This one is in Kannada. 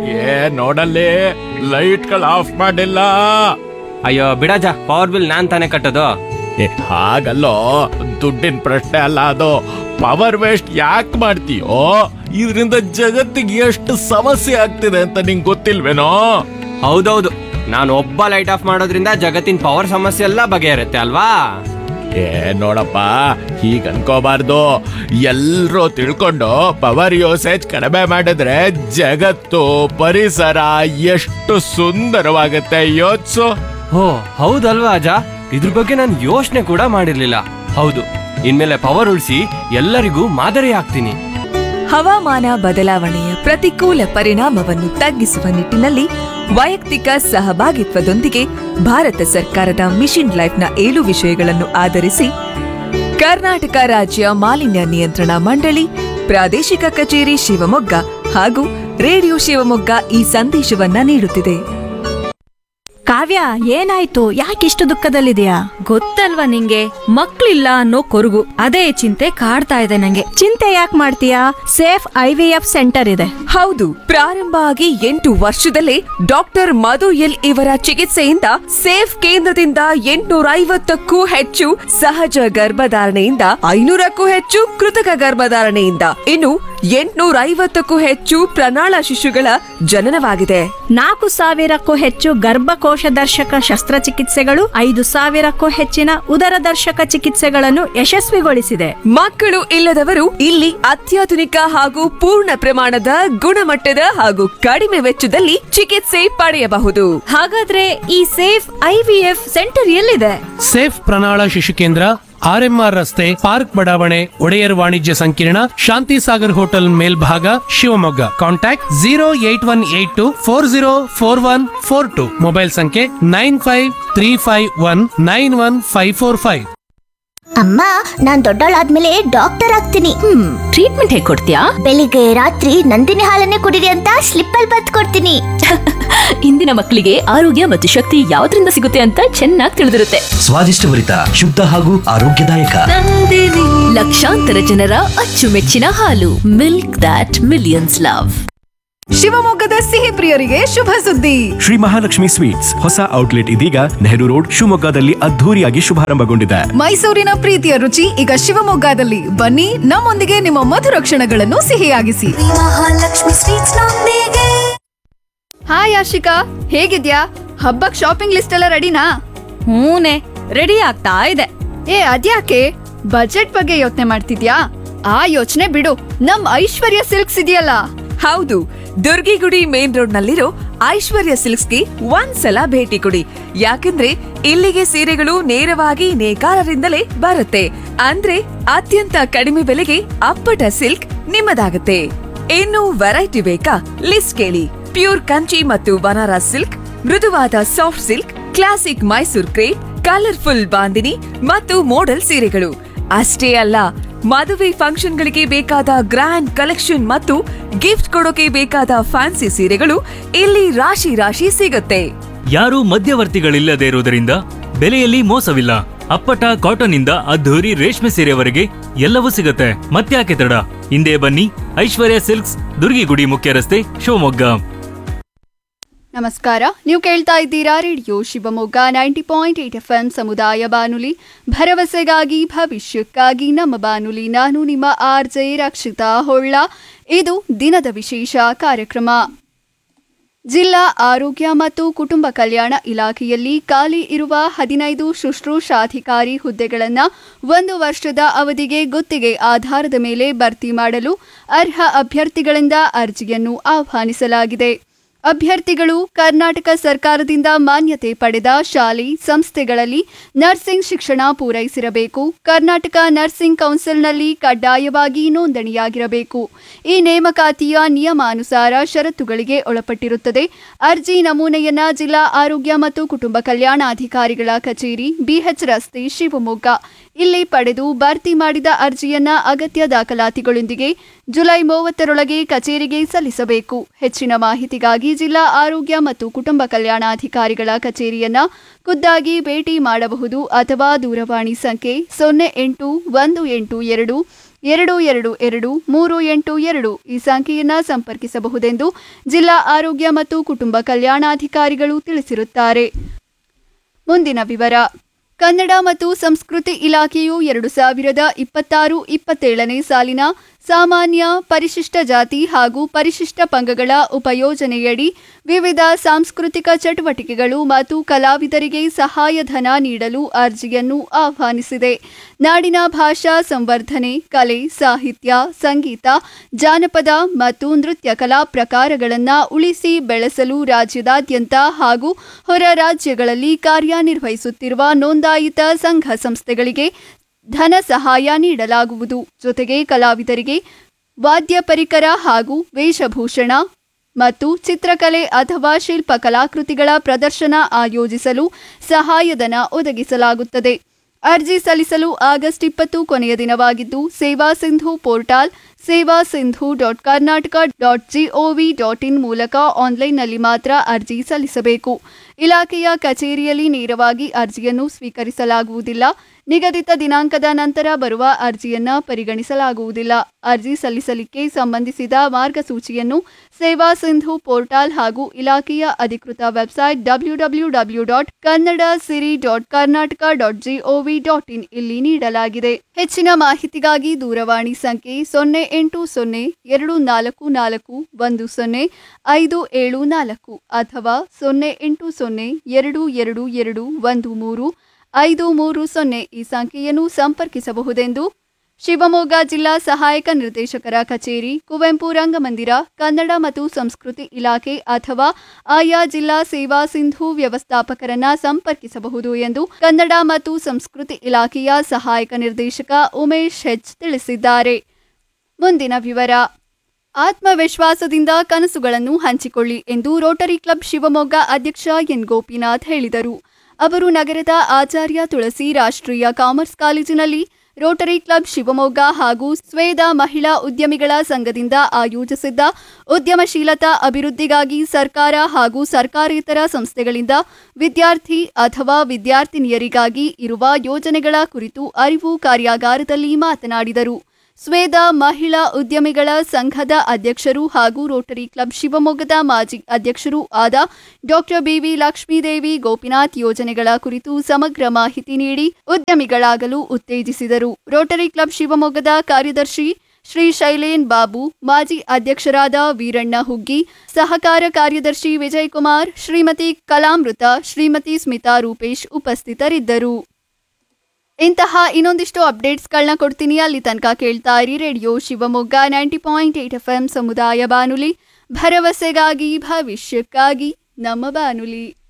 ಏ ನೋಡಲ್ಲಿ ಲೈಟ್ಗಳು ಆಫ್ ಮಾಡಿಲ್ಲ ಅಯ್ಯೋ ಬಿಡಜ ಪವರ್ ಬಿಲ್ ನಾನ್ ತಾನೇ ಕಟ್ಟೋದು ಏ ಹಾಗಲ್ಲೋ ದುಡ್ಡಿನ ಪ್ರಶ್ನೆ ಅಲ್ಲ ಅದು ಪವರ್ ವೇಸ್ಟ್ ಯಾಕೆ ಮಾಡ್ತೀಯೋ ಇದರಿಂದ ಜಗತ್ತಿಗೆ ಎಷ್ಟು ಸಮಸ್ಯೆ ಆಗ್ತಿದೆ ಅಂತ ನಿಂಗೆ ಗೊತ್ತಿಲ್ವೇನೋ ಹೌದೌದು ನಾನು ಒಬ್ಬ ಲೈಟ್ ಆಫ್ ಮಾಡೋದ್ರಿಂದ ಜಗತ್ತಿನ ಪವರ್ ಸಮಸ್ಯೆ ಎಲ್ಲ ಬಗೆಹರುತ್ತೆ ಅಲ್ವಾ ಏ ನೋಡಪ್ಪ ಹೀಗ್ ಅನ್ಕೋಬಾರ್ದು ಎಲ್ರೂ ತಿಳ್ಕೊಂಡು ಪವರ್ ಯೂಸೇಜ್ ಕಡಿಮೆ ಮಾಡಿದ್ರೆ ಜಗತ್ತು ಪರಿಸರ ಎಷ್ಟು ಸುಂದರವಾಗುತ್ತೆ ಯೋಚ್ಸು ಓ ಹೌದಲ್ವಾ ಅಜ ಇದ್ರ ಬಗ್ಗೆ ನಾನು ಯೋಚನೆ ಕೂಡ ಮಾಡಿರ್ಲಿಲ್ಲ ಹೌದು ಇನ್ಮೇಲೆ ಪವರ್ ಉಳಿಸಿ ಎಲ್ಲರಿಗೂ ಮಾದರಿ ಆಗ್ತೀನಿ ಹವಾಮಾನ ಬದಲಾವಣೆಯ ಪ್ರತಿಕೂಲ ಪರಿಣಾಮವನ್ನು ತಗ್ಗಿಸುವ ನಿಟ್ಟಿನಲ್ಲಿ ವೈಯಕ್ತಿಕ ಸಹಭಾಗಿತ್ವದೊಂದಿಗೆ ಭಾರತ ಸರ್ಕಾರದ ಮಿಷನ್ ಲೈಫ್ನ ಏಳು ವಿಷಯಗಳನ್ನು ಆಧರಿಸಿ ಕರ್ನಾಟಕ ರಾಜ್ಯ ಮಾಲಿನ್ಯ ನಿಯಂತ್ರಣ ಮಂಡಳಿ ಪ್ರಾದೇಶಿಕ ಕಚೇರಿ ಶಿವಮೊಗ್ಗ ಹಾಗೂ ರೇಡಿಯೋ ಶಿವಮೊಗ್ಗ ಈ ಸಂದೇಶವನ್ನ ನೀಡುತ್ತಿದೆ ಕಾವ್ಯ ಏನಾಯ್ತು ಯಾಕಿಷ್ಟು ದುಃಖದಲ್ಲಿದೆಯಾ ಗೊತ್ತಲ್ವಾ ನಿಂಗೆ ಮಕ್ಳಿಲ್ಲ ಅನ್ನೋ ಕೊರಗು ಅದೇ ಚಿಂತೆ ಕಾಡ್ತಾ ಇದೆ ನಂಗೆ ಚಿಂತೆ ಯಾಕೆ ಮಾಡ್ತೀಯಾ safe I V F centre ಇದೆ ಹೌದು ಪ್ರಾರಂಭ ಆಗಿ ಎಂಟು ವರ್ಷದಲ್ಲೇ ಡಾಕ್ಟರ್ ಮಧು ಎಲ್ ಇವರ ಚಿಕಿತ್ಸೆಯಿಂದ ಸೇಫ್ ಕೇಂದ್ರದಿಂದ ಎಂಟುನೂರ ಐವತ್ತಕ್ಕೂ ಹೆಚ್ಚು ಸಹಜ ಗರ್ಭಧಾರಣೆಯಿಂದ ಐನೂರಕ್ಕೂ ಹೆಚ್ಚು ಕೃತಕ ಗರ್ಭಧಾರಣೆಯಿಂದ ಇನ್ನು ಎಂಟುನೂರ ಐವತ್ತಕ್ಕೂ ಹೆಚ್ಚು ಪ್ರಣಾಳ ಶಿಶುಗಳ ಜನನವಾಗಿದೆ ನಾಲ್ಕು ಸಾವಿರಕ್ಕೂ ಹೆಚ್ಚು ಗರ್ಭಕೋಶ ದರ್ಶಕ ಶಸ್ತ್ರಚಿಕಿತ್ಸೆಗಳು ಐದು ಸಾವಿರಕ್ಕೂ ಹೆಚ್ಚಿನ ಉದರ ದರ್ಶಕ ಚಿಕಿತ್ಸೆಗಳನ್ನು ಯಶಸ್ವಿಗೊಳಿಸಿದೆ ಮಕ್ಕಳು ಇಲ್ಲದವರು ಇಲ್ಲಿ ಅತ್ಯಾಧುನಿಕ ಹಾಗೂ ಪೂರ್ಣ ಪ್ರಮಾಣದ ಗುಣಮಟ್ಟದ ಹಾಗೂ ಕಡಿಮೆ ವೆಚ್ಚದಲ್ಲಿ ಚಿಕಿತ್ಸೆ ಪಡೆಯಬಹುದು ಹಾಗಾದ್ರೆ ಈ safe I V F centre ಎಲ್ಲಿದೆ ಸೇಫ್ ಪ್ರಣಾಳ ಶಿಶು ಕೇಂದ್ರ ಆರ್ಎಂಆರ್ ರಸ್ತೆ ಪಾರ್ಕ್ ಬಡಾವಣೆ ಒಡೆಯರ್ ವಾಣಿಜ್ಯ ಸಂಕೀರ್ಣ ಶಾಂತಿ ಸಾಗರ್ ಹೋಟೆಲ್ ಮೇಲ್ಭಾಗ Shivamogga contact zero eight one eight two four zero four one four two mobile ಸಂಖ್ಯೆ nine five three five one nine one five four five ಅಮ್ಮ ನಾನ್ ದೊಡ್ಡವಳಾದ್ಮೇಲೆ ಡಾಕ್ಟರ್ ಆಗ್ತೀನಿ ಹ್ಮ್ ಟ್ರೀಟ್ಮೆಂಟ್ ಹೇಗ್ ಕೊಡ್ತೀಯಾ ಬೆಳಿಗ್ಗೆ ರಾತ್ರಿ ನಂದಿನಿ ಹಾಲನ್ನೇ ಕುಡಿರಿ ಅಂತ ಸ್ಲಿಪ್ ಅಲ್ಲಿ ಬತ್ ಕೊಡ್ತೀನಿ ಇಂದಿನ ಮಕ್ಕಳಿಗೆ ಆರೋಗ್ಯ ಮತ್ತು ಶಕ್ತಿ ಯಾವ್ದ್ರಿಂದ ಸಿಗುತ್ತೆ ಅಂತ ಚೆನ್ನಾಗಿ ತಿಳಿದಿರುತ್ತೆ ಸ್ವಾದಿಷ್ಟಭರಿತ ಶುದ್ಧ ಹಾಗೂ ಆರೋಗ್ಯದಾಯಕ ಲಕ್ಷಾಂತರ ಜನರ ಅಚ್ಚುಮೆಚ್ಚಿನ ಹಾಲು ಮಿಲ್ಕ್ ದಾಟ್ ಮಿಲಿಯನ್ಸ್ ಲವ್ ಶಿವಮೊಗ್ಗದ ಸಿಹಿ ಪ್ರಿಯರಿಗೆ ಶುಭ ಸುದ್ದಿ ಶ್ರೀ ಮಹಾಲಕ್ಷ್ಮಿ ಸ್ವೀಟ್ಸ್ ಹೊಸ ಔಟ್ಲೆಟ್ ಇದೀಗ ನೆಹರು ರೋಡ್ ಶಿವಮೊಗ್ಗದಲ್ಲಿ ಅದ್ಧೂರಿಯಾಗಿ ಶುಭಾರಂಭಗೊಂಡಿದೆ ಮೈಸೂರಿನ ಪ್ರೀತಿಯ ರುಚಿ ಈಗ ಶಿವಮೊಗ್ಗದಲ್ಲಿ ಬನ್ನಿ ನಮ್ಮೊಂದಿಗೆ ನಿಮ್ಮ ಮಧುರ ಕ್ಷಣಗಳನ್ನು ಸಿಹಿಯಾಗಿಸಿ ಹಾಯ್ ಆಶಿಕಾ ಹೇಗಿದ್ಯಾ ಹಬ್ಬಕ್ ಶಾಪಿಂಗ್ ಲಿಸ್ಟ್ ಎಲ್ಲ ರೆಡಿನಾ ಹೂನೆ ರೆಡಿ ಆಗ್ತಾ ಇದೆ ಏ ಅದ್ಯಾಕೆ ಬಜೆಟ್ ಬಗ್ಗೆ ಯೋಚನೆ ಮಾಡ್ತಿದ್ಯಾ ಆ ಯೋಚನೆ ಬಿಡು ನಮ್ ಐಶ್ವರ್ಯ ಸಿಲ್ಕ್ಸ್ ಇದೆಯಲ್ಲ ಹೌದು ದುರ್ಗಿಗುಡಿ ಮೇನ್ ರೋಡ್ ನಲ್ಲಿರೋ ಐಶ್ವರ್ಯ ಸಿಲ್ಕ್ಸ್ಗೆ ಒಂದ್ಸಲ ಭೇಟಿ ಕೊಡಿ ಯಾಕಂದ್ರೆ ಇಲ್ಲಿಗೆ ಸೀರೆಗಳು ನೇರವಾಗಿ ನೇಕಾರರಿಂದಲೇ ಬರುತ್ತೆ ಅಂದ್ರೆ ಅತ್ಯಂತ ಕಡಿಮೆ ಬೆಲೆಗೆ ಅಪ್ಪಟ ಸಿಲ್ಕ್ ನಿಮ್ಮದಾಗುತ್ತೆ ಇನ್ನು ವೆರೈಟಿ ಬೇಕಾ ಲಿಸ್ಟ್ ಕೇಳಿ ಪ್ಯೂರ್ ಕಂಚಿ ಮತ್ತು ಬನಾರಸ್ ಸಿಲ್ಕ್ ಮೃದುವಾದ soft silk classic Mysore crepe colourful bandhani ಮತ್ತು ಮೋಡಲ್ ಸೀರೆಗಳು ಅಷ್ಟೇ ಅಲ್ಲ ಮದುವೆ ಫಂಕ್ಷನ್ಗಳಿಗೆ ಬೇಕಾದ ಗ್ರ್ಯಾಂಡ್ ಕಲೆಕ್ಷನ್ ಮತ್ತು ಗಿಫ್ಟ್ ಕೊಡೋಕೆ ಬೇಕಾದ ಫ್ಯಾನ್ಸಿ ಸೀರೆಗಳು ಇಲ್ಲಿ ರಾಶಿ ರಾಶಿ ಸಿಗುತ್ತೆ ಯಾರೂ ಮಧ್ಯವರ್ತಿಗಳಿಲ್ಲದೆ ಇರುವುದರಿಂದ ಬೆಲೆಯಲ್ಲಿ ಮೋಸವಿಲ್ಲ ಅಪ್ಪಟ ಕಾಟನ್ ಇಂದ ಅದ್ಧೂರಿ ರೇಷ್ಮೆ ಸೀರೆವರೆಗೆ ಎಲ್ಲವೂ ಸಿಗುತ್ತೆ ಮತ್ತ್ಯಾಕೆ ತಡ ಹಿಂದೆ ಬನ್ನಿ ಐಶ್ವರ್ಯ ಸಿಲ್ಕ್ಸ್ ದುರ್ಗಿಗುಡಿ ಮುಖ್ಯ ರಸ್ತೆ ಶಿವಮೊಗ್ಗ ನಮಸ್ಕಾರ ನೀವು ಕೇಳ್ತಾ ಇದ್ದೀರಾ radio Shivamogga ninety point eight F M ಸಮುದಾಯ ಬಾನುಲಿ ಭರವಸೆಗಾಗಿ ಭವಿಷ್ಯಕ್ಕಾಗಿ ನಮ್ಮ ಬಾನುಲಿ ನಾನು ನಿಮ್ಮ ಆರ್ ಜೆ ರಕ್ಷಿತಾ ಹೊಳ್ಳ ಇದು ದಿನದ ವಿಶೇಷ ಕಾರ್ಯಕ್ರಮ ಜಿಲ್ಲಾ ಆರೋಗ್ಯ ಮತ್ತು ಕುಟುಂಬ ಕಲ್ಯಾಣ ಇಲಾಖೆಯಲ್ಲಿ ಖಾಲಿ ಇರುವ ಹದಿನೈದು ಶುಶ್ರೂಷಾಧಿಕಾರಿ ಹುದ್ದೆಗಳನ್ನು ಒಂದು ವರ್ಷದ ಅವಧಿಗೆ ಗುತ್ತಿಗೆ ಆಧಾರದ ಮೇಲೆ ಭರ್ತಿ ಮಾಡಲು ಅರ್ಹ ಅಭ್ಯರ್ಥಿಗಳಿಂದ ಅರ್ಜಿಯನ್ನು ಆಹ್ವಾನಿಸಲಾಗಿದೆ ಅಭ್ಯರ್ಥಿಗಳು ಕರ್ನಾಟಕ ಸರ್ಕಾರದಿಂದ ಮಾನ್ಯತೆ ಪಡೆದ ಶಾಲೆ ಸಂಸ್ಥೆಗಳಲ್ಲಿ ನರ್ಸಿಂಗ್ ಶಿಕ್ಷಣ ಪೂರೈಸಿರಬೇಕು ಕರ್ನಾಟಕ ನರ್ಸಿಂಗ್ ಕೌನ್ಸಿಲ್ನಲ್ಲಿ ಕಡ್ಡಾಯವಾಗಿ ನೋಂದಣಿಯಾಗಿರಬೇಕು ಈ ನೇಮಕಾತಿಯ ನಿಯಮಾನುಸಾರ ಷರತ್ತುಗಳಿಗೆ ಒಳಪಟ್ಟಿರುತ್ತದೆ ಅರ್ಜಿ ನಮೂನೆಯನ್ನ ಜಿಲ್ಲಾ ಆರೋಗ್ಯ ಮತ್ತು ಕುಟುಂಬ ಕಲ್ಯಾಣಾಧಿಕಾರಿಗಳ ಕಚೇರಿ ಬಿಎಚ್ ರಸ್ತೆ ಶಿವಮೊಗ್ಗ ಇಲ್ಲಿ ಪಡೆದು ಭರ್ತಿ ಮಾಡಿದ ಅರ್ಜಿಯನ್ನ ಅಗತ್ಯ ದಾಖಲಾತಿಗಳೊಂದಿಗೆ ಜುಲೈ ಮೂವತ್ತರೊಳಗೆ ಕಚೇರಿಗೆ ಸಲ್ಲಿಸಬೇಕು ಹೆಚ್ಚಿನ ಮಾಹಿತಿಗಾಗಿ ಜಿಲ್ಲಾ ಆರೋಗ್ಯ ಮತ್ತು ಕುಟುಂಬ ಕಲ್ಯಾಣಾಧಿಕಾರಿಗಳ ಕಚೇರಿಯನ್ನ ಖುದ್ದಾಗಿ ಭೇಟಿ ಮಾಡಬಹುದು ಅಥವಾ ದೂರವಾಣಿ ಸಂಖ್ಯೆ ಸೊನ್ನೆ ಎಂಟು ಒಂದು ಎಂಟು ಎರಡು ಎರಡು ಎರಡು ಎರಡು ಮೂರು ಎಂಟು ಎರಡು ಈ ಸಂಖ್ಯೆಯನ್ನು ಸಂಪರ್ಕಿಸಬಹುದೆಂದು ಜಿಲ್ಲಾ ಆರೋಗ್ಯ ಮತ್ತು ಕುಟುಂಬ ಕಲ್ಯಾಣಾಧಿಕಾರಿಗಳು ತಿಳಿಸಿರುತ್ತಾರೆ ಮುಂದಿನ ವಿವರ ಕನ್ನಡ ಮತ್ತು ಸಂಸ್ಕೃತಿ ಇಲಾಖೆಯು ಎರಡು ಸಾವಿರದ ಇಪ್ಪತ್ತಾರು ಇಪ್ಪತ್ತೇಳನೇ ಸಾಲಿನ ಸಾಮಾನ್ಯ ಪರಿಶಿಷ್ಟ ಜಾತಿ ಹಾಗೂ ಪರಿಶಿಷ್ಟ ಪಂಗಗಳ ಉಪಯೋಜನೆಯಡಿ ವಿವಿಧ ಸಾಂಸ್ಕೃತಿಕ ಚಟುವಟಿಕೆಗಳು ಮತ್ತು ಕಲಾವಿದರಿಗೆ ಸಹಾಯಧನ ನೀಡಲು ಅರ್ಜಿಯನ್ನು ಆಹ್ವಾನಿಸಿದೆ ನಾಡಿನ ಭಾಷಾ ಸಂವರ್ಧನೆ ಕಲೆ ಸಾಹಿತ್ಯ ಸಂಗೀತ ಜಾನಪದ ಮತ್ತು ನೃತ್ಯ ಕಲಾ ಪ್ರಕಾರಗಳನ್ನು ಉಳಿಸಿ ಬೆಳೆಸಲು ರಾಜ್ಯದಾದ್ಯಂತ ಹಾಗೂ ಹೊರ ರಾಜ್ಯಗಳಲ್ಲಿ ಕಾರ್ಯನಿರ್ವಹಿಸುತ್ತಿರುವ ನೋಂದಾಯಿತ ಸಂಘ ಸಂಸ್ಥೆಗಳಿಗೆ ಧನ ಸಹಾಯ ನೀಡಲಾಗುವುದು ಜೊತೆಗೆ ಕಲಾವಿದರಿಗೆ ವಾದ್ಯ ಪರಿಕರ ಹಾಗೂ ವೇಷಭೂಷಣ ಮತ್ತು ಚಿತ್ರಕಲೆ ಅಥವಾ ಶಿಲ್ಪ ಕಲಾಕೃತಿಗಳ ಪ್ರದರ್ಶನ ಆಯೋಜಿಸಲು ಸಹಾಯಧನ ಒದಗಿಸಲಾಗುತ್ತದೆ ಅರ್ಜಿ ಸಲ್ಲಿಸಲು ಆಗಸ್ಟ್ ಇಪ್ಪತ್ತು ಕೊನೆಯ ದಿನವಾಗಿದ್ದು ಸೇವಾ Sindhu portal Seva Sindhu dot Karnataka dot G O V dot in ಮೂಲಕ ಆನ್ಲೈನ್ನಲ್ಲಿ ಮಾತ್ರ ಅರ್ಜಿ ಸಲ್ಲಿಸಬೇಕು ಇಲಾಖೆಯ ಕಚೇರಿಯಲ್ಲಿ ನೇರವಾಗಿ ಅರ್ಜಿಯನ್ನು ಸ್ವೀಕರಿಸಲಾಗುವುದಿಲ್ಲ ನಿಗದಿತ ದಿನಾಂಕದ ನಂತರ ಬರುವ ಅರ್ಜಿಯನ್ನ ಪರಿಗಣಿಸಲಾಗುವುದಿಲ್ಲ ಅರ್ಜಿ ಸಲ್ಲಿಸಲಿಕ್ಕೆ ಸಂಬಂಧಿಸಿದ ಮಾರ್ಗಸೂಚಿಯನ್ನು ಸೇವಾ ಸಿಂಧು ಪೋರ್ಟಾಲ್ ಹಾಗೂ ಇಲಾಖೆಯ ಅಧಿಕೃತ website W W W dot Kannada Siri dot Karnataka dot G O V dot in ಇಲ್ಲಿ ನೀಡಲಾಗಿದೆ ಹೆಚ್ಚಿನ ಮಾಹಿತಿಗಾಗಿ ದೂರವಾಣಿ ಸಂಖ್ಯೆ ಸೊನ್ನೆ ಎಂಟು ಸೊನ್ನೆ ಎರಡು ನಾಲ್ಕು ನಾಲ್ಕು ಒಂದು ಸೊನ್ನೆ ಐದು ಏಳು ನಾಲ್ಕು ಅಥವಾ ಸೊನ್ನೆ ಎಂಟು ಸೊನ್ನೆ ಎರಡು ಎರಡು ಎರಡು ಒಂದು ಮೂರು ಐದು ಮೂರು ಸೊನ್ನೆ ಈ ಸಂಖ್ಯೆಯನ್ನು ಸಂಪರ್ಕಿಸಬಹುದೆಂದು ಶಿವಮೊಗ್ಗ ಜಿಲ್ಲಾ ಸಹಾಯಕ ನಿರ್ದೇಶಕರ ಕಚೇರಿ ಕುವೆಂಪು ರಂಗಮಂದಿರ ಕನ್ನಡ ಮತ್ತು ಸಂಸ್ಕೃತಿ ಇಲಾಖೆ ಅಥವಾ ಆಯಾ ಜಿಲ್ಲಾ ಸೇವಾ ಸಿಂಧು ವ್ಯವಸ್ಥಾಪಕರನ್ನ ಸಂಪರ್ಕಿಸಬಹುದು ಎಂದು ಕನ್ನಡ ಮತ್ತು ಸಂಸ್ಕೃತಿ ಇಲಾಖೆಯ ಸಹಾಯಕ ನಿರ್ದೇಶಕ ಉಮೇಶ್ ಹೆಚ್ ತಿಳಿಸಿದ್ದಾರೆ ಮುಂದಿನ ವಿವರ ಆತ್ಮವಿಶ್ವಾಸದಿಂದ ಕನಸುಗಳನ್ನು ಹಂಚಿಕೊಳ್ಳಿ ಎಂದು ರೋಟರಿ ಕ್ಲಬ್ ಶಿವಮೊಗ್ಗ ಅಧ್ಯಕ್ಷ ಎನ್ ಗೋಪಿನಾಥ್ ಹೇಳಿದರು ಅವರು ನಗರದ ಆಚಾರ್ಯ ತುಳಸಿ ರಾಷ್ಟ್ರೀಯ ಕಾಮರ್ಸ್ ಕಾಲೇಜಿನಲ್ಲಿ ರೋಟರಿ ಕ್ಲಬ್ ಶಿವಮೊಗ್ಗ ಹಾಗೂ ಸ್ವೇದ ಮಹಿಳಾ ಉದ್ಯಮಿಗಳ ಸಂಘದಿಂದ ಆಯೋಜಿಸಿದ್ದ ಉದ್ಯಮಶೀಲತಾ ಅಭಿವೃದ್ಧಿಗಾಗಿ ಸರ್ಕಾರ ಹಾಗೂ ಸರ್ಕಾರೇತರ ಸಂಸ್ಥೆಗಳಿಂದ ವಿದ್ಯಾರ್ಥಿ ಅಥವಾ ವಿದ್ಯಾರ್ಥಿನಿಯರಿಗಾಗಿ ಇರುವ ಯೋಜನೆಗಳ ಕುರಿತು ಅರಿವು ಕಾರ್ಯಾಗಾರದಲ್ಲಿ ಮಾತನಾಡಿದರು ಸ್ವೇದ ಮಹಿಳಾ ಉದ್ಯಮಿಗಳ ಸಂಘದ ಅಧ್ಯಕ್ಷರು ಹಾಗೂ ರೋಟರಿ ಕ್ಲಬ್ ಶಿವಮೊಗ್ಗದ ಮಾಜಿ ಅಧ್ಯಕ್ಷರೂ ಆದ ಡಾಕ್ಟರ್ ಬಿವಿ ಲಕ್ಷ್ಮೀದೇವಿ ಗೋಪಿನಾಥ್ ಯೋಜನೆಗಳ ಕುರಿತು ಸಮಗ್ರ ಮಾಹಿತಿ ನೀಡಿ ಉದ್ಯಮಿಗಳಾಗಲು ಉತ್ತೇಜಿಸಿದರು ರೋಟರಿ ಕ್ಲಬ್ ಶಿವಮೊಗ್ಗದ ಕಾರ್ಯದರ್ಶಿ ಶ್ರೀ ಶೈಲೇನ್ ಬಾಬು ಮಾಜಿ ಅಧ್ಯಕ್ಷರಾದ ವೀರಣ್ಣ ಹುಗ್ಗಿ ಸಹಕಾರ ಕಾರ್ಯದರ್ಶಿ ವಿಜಯಕುಮಾರ್ ಶ್ರೀಮತಿ ಕಲಾಮೃತ ಶ್ರೀಮತಿ ಸ್ಮಿತಾ ರೂಪೇಶ್ ಉಪಸ್ಥಿತರಿದ್ದರು ಇಂತಹ ಇನ್ನೊಂದಿಷ್ಟು ಅಪ್ಡೇಟ್ಸ್ಗಳನ್ನ ಕೊಡ್ತೀನಿ ಅಲ್ಲಿ ತನಕ ಕೇಳ್ತಾ ಇರಿ radio Shivamogga ninety point eight F M ಸಮುದಾಯ ಬಾನುಲಿ ಭರವಸೆಗಾಗಿ ಭವಿಷ್ಯಕ್ಕಾಗಿ ನಮ್ಮ ಬಾನುಲಿ